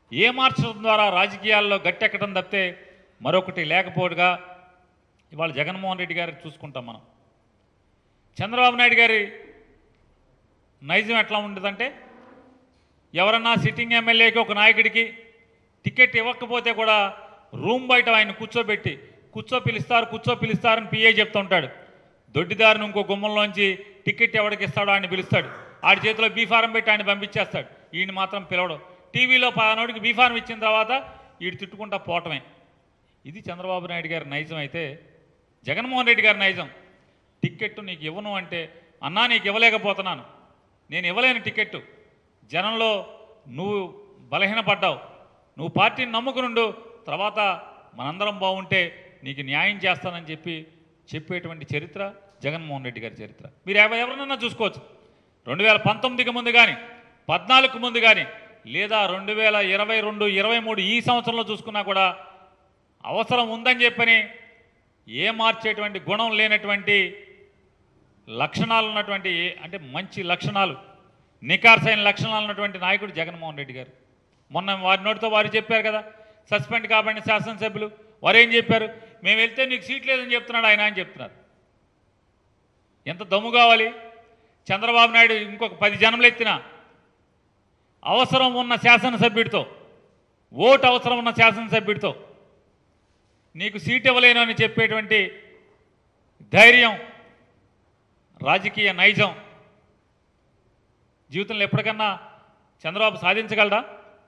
ఏ మార్చడం ద్వారా రాజకీయాల్లో గట్టెక్కడం తప్పితే మరొకటి లేకపోటుగా ఇవాళ జగన్మోహన్ రెడ్డి గారికి చూసుకుంటాం మనం చంద్రబాబు నాయుడు గారి నైజం ఎట్లా ఉంటుందంటే ఎవరన్నా సిట్టింగ్ ఎమ్మెల్యేకి ఒక నాయకుడికి టికెట్ ఇవ్వకపోతే కూడా రూమ్ బయట ఆయన కూర్చోబెట్టి కూర్చో పిలుస్తారు కూర్చో పిలుస్తారని పిఏ చెప్తూ ఉంటాడు దొడ్డిదారుని ఇంకో గుమ్మంలోంచి టికెట్ ఎవరికి ఇస్తాడో ఆయన పిలుస్తాడు ఆడి చేతిలో బీ ఫారం పెట్టి ఆయన పంపించేస్తాడు ఈయన మాత్రం పిలవడం టీవీలో పలానోడికి బీ ఫారం ఇచ్చిన తర్వాత ఈడు తిట్టుకుంటా పోవటమే ఇది చంద్రబాబు నాయుడు గారి నైజం అయితే జగన్మోహన్ రెడ్డి గారి నైజం టికెట్ నీకు ఇవ్వను అంటే అన్నా నీకు ఇవ్వలేకపోతున్నాను నేను ఇవ్వలేని టికెట్టు జనంలో నువ్వు బలహీనపడ్డావు నువ్వు పార్టీని నమ్ముకునుండు తర్వాత మనందరం బాగుంటే నీకు న్యాయం చేస్తానని చెప్పి చెప్పేటువంటి చరిత్ర జగన్మోహన్ రెడ్డి గారి చరిత్ర మీరు ఎవ- ఎవరినన్నా చూసుకోవచ్చు రెండు వేల పంతొమ్మిదికి ముందు కానీ పద్నాలుగుకు ముందు కానీ లేదా రెండు వేల ఇరవై రెండు ఇరవై మూడు ఈ సంవత్సరంలో చూసుకున్నా కూడా అవసరం ఉందని చెప్పని ఏ మార్చేటువంటి గుణం లేనటువంటి లక్షణాలు ఉన్నటువంటి ఏ- అంటే మంచి లక్షణాలు నికార్సైన లక్షణాలు ఉన్నటువంటి నాయకుడు జగన్మోహన్ రెడ్డి గారు మొన్న వారి నోటితో వారు చెప్పారు కదా సస్పెండ్ కాబడిన శాసనసభ్యులు వారు ఏం చెప్పారు మేము వెళ్తే నీకు సీట్ లేదని చెప్తున్నాడు ఆయన అని చెప్తున్నారు ఎంత దమ్ము కావాలి చంద్రబాబు నాయుడు ఇంకొక పది జనంలు ఎత్తిన అవసరం ఉన్న శాసనసభ్యుడితో ఓటు అవసరం ఉన్న శాసనసభ్యుడితో నీకు సీట్ ఇవ్వలేను అని చెప్పేటువంటి ధైర్యం రాజకీయ నైజం జీవితంలో ఎప్పటికన్నా చంద్రబాబు సాధించగలరా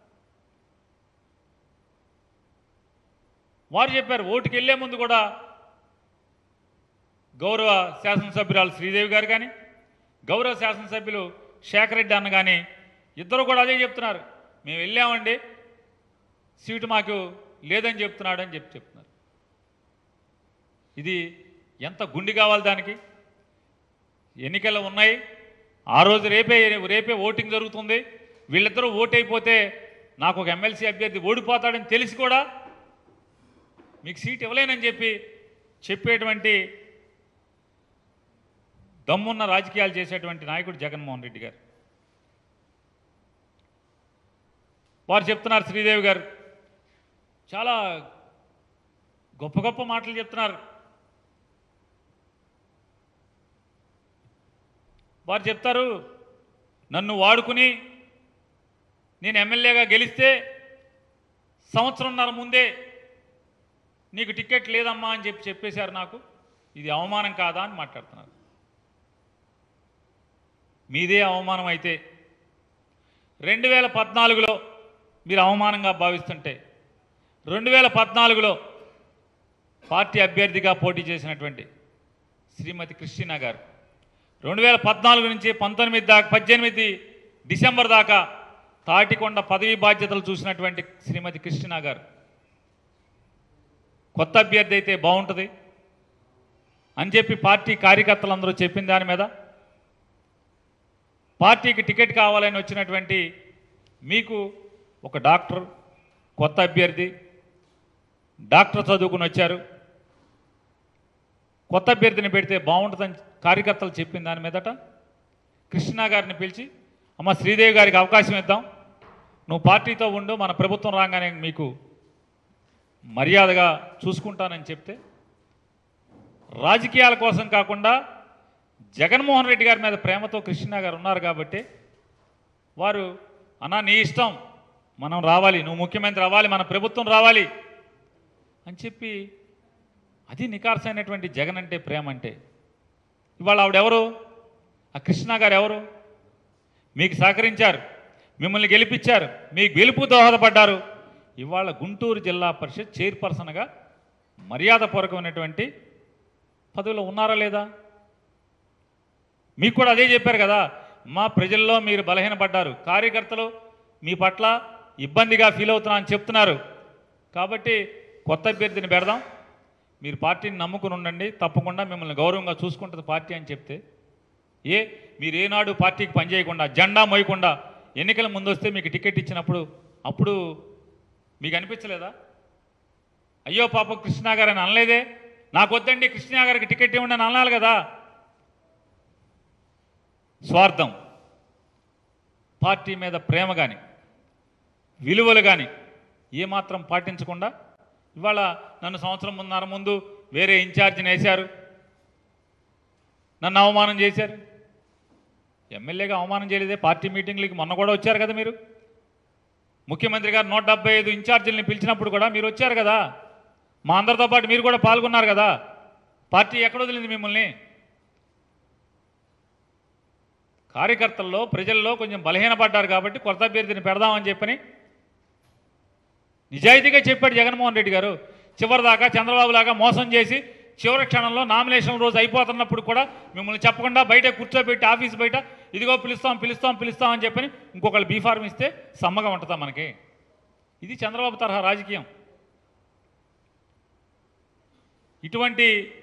వారు చెప్పారు ఓటుకి వెళ్ళే ముందు కూడా గౌరవ శాసనసభ్యురాలు శ్రీదేవి గారు కానీ గౌరవ శాసనసభ్యులు శేఖర్ రెడ్డి అన్న కానీ ఇద్దరు కూడా అదే చెప్తున్నారు మేము వెళ్ళామండి సీటు మాకు లేదని చెప్తున్నాడు అని చెప్పి చెప్తున్నారు ఇది ఎంత గుండి కావాలి దానికి ఎన్నికలు ఉన్నాయి ఆ రోజు రేపే రేపే ఓటింగ్ జరుగుతుంది వీళ్ళిద్దరూ ఓటు అయిపోతే నాకు ఒక ఎమ్మెల్సీ అభ్యర్థి ఓడిపోతాడని తెలిసి కూడా మీకు సీట్ ఇవ్వలేనని చెప్పి చెప్పేటువంటి దమ్మున్న రాజకీయాలు చేసేటువంటి నాయకుడు జగన్మోహన్ రెడ్డి గారు వారు చెప్తున్నారు శ్రీదేవి గారు చాలా గొప్ప గొప్ప మాటలు చెప్తున్నారు వారు చెప్తారు నన్ను వాడుకుని నేను ఎమ్మెల్యేగా గెలిస్తే సంవత్సరంన్నర ముందే నీకు టికెట్ లేదమ్మా అని చెప్పి చెప్పేశారు నాకు ఇది అవమానం కాదా అని మాట్లాడుతున్నారు మీదే అవమానం అయితే రెండు వేల పద్నాలుగులో మీరు అవమానంగా భావిస్తుంటే రెండు వేల పద్నాలుగులో పార్టీ అభ్యర్థిగా పోటీ చేసినటువంటి శ్రీమతి క్రిస్టినా గారు రెండు వేల పద్నాలుగు నుంచి పంతొమ్మిది దాకా పద్దెనిమిది డిసెంబర్ దాకా తాటికొండ పదవి బాధ్యతలు చూసినటువంటి శ్రీమతి కృష్ణ గారు కొత్త అభ్యర్థి అయితే బాగుంటుంది అని చెప్పి పార్టీ కార్యకర్తలందరూ చెప్పిన దాని మీద పార్టీకి టికెట్ కావాలని వచ్చినటువంటి మీకు ఒక డాక్టర్ కొత్త అభ్యర్థి డాక్టర్ చదువుకుని వచ్చారు కొత్త అభ్యర్థిని పెడితే బాగుంటుందని కార్యకర్తలు చెప్పిన దాని మీదట కృష్ణ గారిని పిలిచి అమ్మ శ్రీదేవి గారికి అవకాశం ఇద్దాం నువ్వు పార్టీతో ఉండు మన ప్రభుత్వం రాగానే మీకు మర్యాదగా చూసుకుంటానని చెప్తే రాజకీయాల కోసం కాకుండా జగన్మోహన్ రెడ్డి గారి మీద ప్రేమతో కృష్ణ గారు ఉన్నారు కాబట్టి వారు అన్నా నీ ఇష్టం మనం రావాలి నువ్వు ముఖ్యమంత్రి అవ్వాలి మన ప్రభుత్వం రావాలి అని చెప్పి అది నికార్సైనటువంటి జగన్ అంటే ప్రేమ అంటే ఇవాళ ఆవిడెవరు ఆ కృష్ణ గారు ఎవరు మీకు సహకరించారు మిమ్మల్ని గెలిపించారు మీ గెలుపు దోహదపడ్డారు ఇవాళ గుంటూరు జిల్లా పరిషత్ చైర్పర్సన్గా మర్యాదపూర్వకమైనటువంటి పదవిలో ఉన్నారా లేదా మీకు కూడా అదే చెప్పారు కదా మా ప్రజల్లో మీరు బలహీనపడ్డారు కార్యకర్తలు మీ పట్ల ఇబ్బందిగా ఫీల్ అవుతున్నా అని చెప్తున్నారు కాబట్టి కొత్త అభ్యర్థిని పెడదాం మీరు పార్టీని నమ్ముకుని ఉండండి తప్పకుండా మిమ్మల్ని గౌరవంగా చూసుకుంటుంది పార్టీ అని చెప్తే ఏ మీరు ఏనాడు పార్టీకి పనిచేయకుండా జెండా మోయకుండా ఎన్నికల ముందు వస్తే మీకు టికెట్ ఇచ్చినప్పుడు అప్పుడు మీకు అనిపించలేదా అయ్యో పాప కృష్ణ గారు అని అనలేదే నాకు వద్దండి కృష్ణ గారికి టికెట్ ఇవ్వండి అని అనాలి కదా స్వార్థం పార్టీ మీద ప్రేమ కానీ విలువలు కానీ ఏమాత్రం పాటించకుండా ఇవాళ నన్ను సంవత్సరం ముందర ముందు వేరే ఇన్ఛార్జిని వేశారు నన్ను అవమానం చేశారు ఎమ్మెల్యేగా అవమానం చేయలేదే పార్టీ మీటింగ్లకి మొన్న కూడా వచ్చారు కదా మీరు ముఖ్యమంత్రి గారు నూట డెబ్బై ఐదు ఇన్ఛార్జీలని పిలిచినప్పుడు కూడా మీరు వచ్చారు కదా మా అందరితో పాటు మీరు కూడా పాల్గొన్నారు కదా పార్టీ ఎక్కడ వదిలింది మిమ్మల్ని కార్యకర్తల్లో ప్రజల్లో కొంచెం బలహీనపడ్డారు కాబట్టి కొత్త అభ్యర్థిని పెడదామని చెప్పని నిజాయితీగా చెప్పాడు జగన్మోహన్ రెడ్డి గారు చివరిదాకా చంద్రబాబు లాగా మోసం చేసి చివరి క్షణంలో నామినేషన్ రోజు అయిపోతున్నప్పుడు కూడా మిమ్మల్ని చెప్పకుండా బయట కూర్చోబెట్టి ఆఫీస్ బయట ఇదిగో పిలుస్తాం పిలుస్తాం పిలుస్తాం అని చెప్పని ఇంకొకళ్ళు బీఫార్మ్ ఇస్తే సమ్మగా ఉంటుందా మనకి ఇది చంద్రబాబు తరహా రాజకీయం ఇటువంటి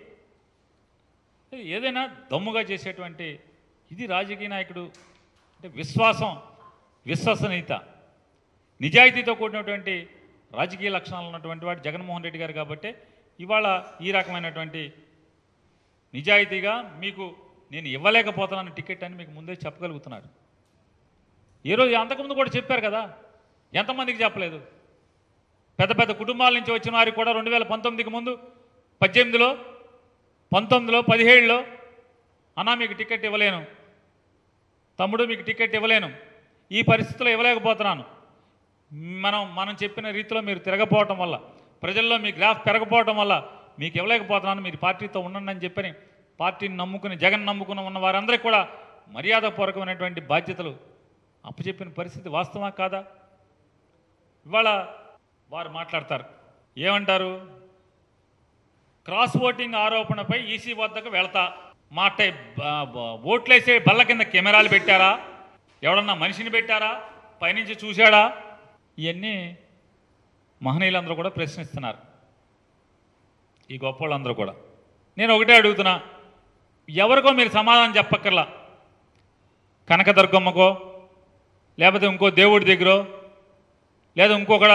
ఏదైనా దమ్ముగా చేసేటువంటి ఇది రాజకీయ నాయకుడు అంటే విశ్వాసం విశ్వసనీయత నిజాయితీతో కూడినటువంటి రాజకీయ లక్షణాలు ఉన్నటువంటి వాడు జగన్మోహన్ రెడ్డి గారు కాబట్టి ఇవాళ ఈ రకమైనటువంటి నిజాయితీగా మీకు నేను ఇవ్వలేకపోతున్నాను టికెట్ అని మీకు ముందే చెప్పగలుగుతున్నారు ఏ రోజు అంతకుముందు కూడా చెప్పారు కదా ఎంతమందికి చెప్పలేదు పెద్ద పెద్ద కుటుంబాల నుంచి వచ్చిన వారికి కూడా రెండు వేల పంతొమ్మిదికి ముందు పద్దెనిమిదిలో పంతొమ్మిదిలో పదిహేడులో అన్నా మీకు టికెట్ ఇవ్వలేను తమ్ముడు మీకు టికెట్ ఇవ్వలేను ఈ పరిస్థితిలో ఇవ్వలేకపోతున్నాను మనం మనం చెప్పిన రీతిలో మీరు తిరగపోవటం వల్ల ప్రజల్లో మీ గ్రాఫ్ పెరగపోవటం వల్ల మీకు ఇవ్వలేకపోతున్నాను మీరు పార్టీతో ఉండండి అని చెప్పని పార్టీని నమ్ముకుని జగన్ నమ్ముకుని ఉన్న వారందరికీ కూడా మర్యాదపూర్వకమైనటువంటి బాధ్యతలు అప్పచెప్పిన పరిస్థితి వాస్తవా కాదా ఇవాళ వారు మాట్లాడతారు ఏమంటారు క్రాస్ ఓటింగ్ ఆరోపణపై ఈసీ వద్దకు వెళ్తా మాట ఓట్లేసే బల్ల కింద కెమెరాలు పెట్టారా ఎవడన్నా మనిషిని పెట్టారా పైనుంచి చూశాడా ఇవన్నీ మహనీయులందరూ కూడా ప్రశ్నిస్తున్నారు ఈ గొప్ప వాళ్ళందరూ కూడా నేను ఒకటే అడుగుతున్నా ఎవరికో మీరు సమాధానం చెప్పక్కర్లా కనకదుర్గమ్మకో లేకపోతే ఇంకో దేవుడి దగ్గరో లేదా ఇంకొకడ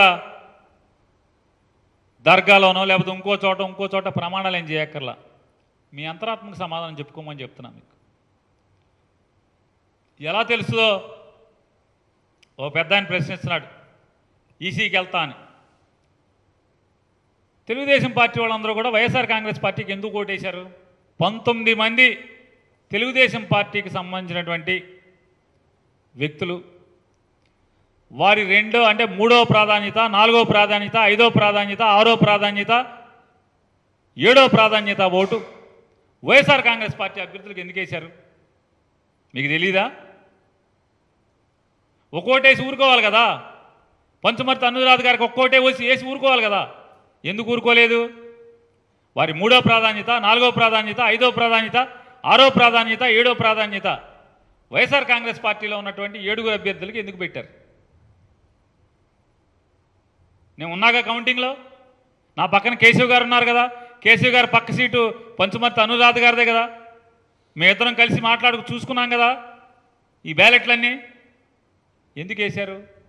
దర్గాలోనో లేకపోతే ఇంకో చోట ఇంకో చోట ప్రమాణాలు ఏం చేయక్కర్లా మీ అంతరాత్మకు సమాధానం చెప్పుకోమని చెప్తున్నా మీకు ఎలా తెలుస్తుందో ఓ పెద్ద ఆయన ప్రశ్నిస్తున్నాడు ఈసీకి వెళ్తా అని తెలుగుదేశం పార్టీ వాళ్ళందరూ కూడా వైఎస్ఆర్ కాంగ్రెస్ పార్టీకి ఎందుకు ఓటేశారు పంతొమ్మిది మంది తెలుగుదేశం పార్టీకి సంబంధించినటువంటి వ్యక్తులు వారి రెండో అంటే మూడో ప్రాధాన్యత నాలుగో ప్రాధాన్యత ఐదో ప్రాధాన్యత ఆరో ప్రాధాన్యత ఏడో ప్రాధాన్యత ఓటు వైఎస్ఆర్ కాంగ్రెస్ పార్టీ అభ్యర్థులకు ఎందుకు వేశారు మీకు తెలీదా ఒక్కోటేసి ఊరుకోవాలి కదా పంచమర్తి అనురాధ గారికి ఒక్కోటే వేసి వేసి ఊరుకోవాలి కదా ఎందుకు ఊరుకోలేదు వారి మూడో ప్రాధాన్యత నాలుగో ప్రాధాన్యత ఐదో ప్రాధాన్యత ఆరో ప్రాధాన్యత ఏడో ప్రాధాన్యత వైఎస్ఆర్ కాంగ్రెస్ పార్టీలో ఉన్నటువంటి ఏడుగురు అభ్యర్థులకు ఎందుకు పెట్టారు నేను ఉన్నాగా కౌంటింగ్లో నా పక్కన కేశవ్ గారు ఉన్నారు కదా కేశవ్ గారు పక్క సీటు పంచమర్తి అనురాధ గారిదే కదా మీ ఇద్దరం కలిసి మాట్లాడుకు చూసుకున్నాం కదా ఈ బ్యాలెట్లన్నీ ఎందుకు వేశారు